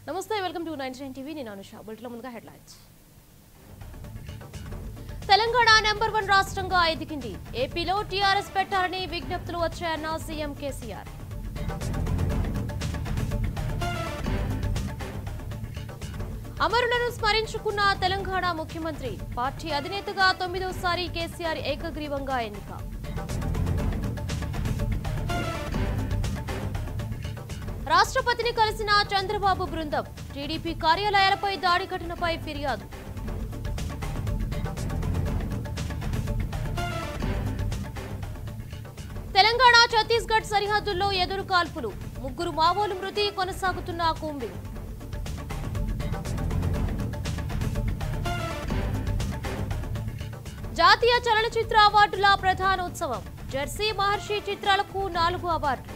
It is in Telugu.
నమస్తే welcome to nine nine TV నేను అనుష బులెటిన్ ముందుగా హెడ్లైన్స్ తెలంగాణ నెంబర్ వన్ రాష్ట్రంగా ఎదిగింది ఏపీలో టీఆర్ఎస్ పెట్టాలని విజ్ఞప్తులు వచ్చాయన్న సీఎం కేసీఆర్ అమరులను స్మరించుకున్న తెలంగాణ ముఖ్యమంత్రి పార్టీ అధినేతగా తొమ్మిదోసారి కేసీఆర్ ఏకగ్రీవంగా ఎన్నిక రాష్ట్రపతిని కలిసిన చంద్రబాబు బృందం టీడీపీ కార్యాలయాలపై దాడి ఘటనపై ఫిర్యాదు తెలంగాణ ఛత్తీస్గఢ్ సరిహద్దుల్లో ఎదురు కాల్పులు ముగ్గురు మావోలు మృతి కొనసాగుతున్న కూంబింగ్ జాతీయ చలనచిత్ర అవార్డుల ప్రధానోత్సవం జెర్సీ మహర్షి చిత్రాలకు నాలుగు అవార్డులు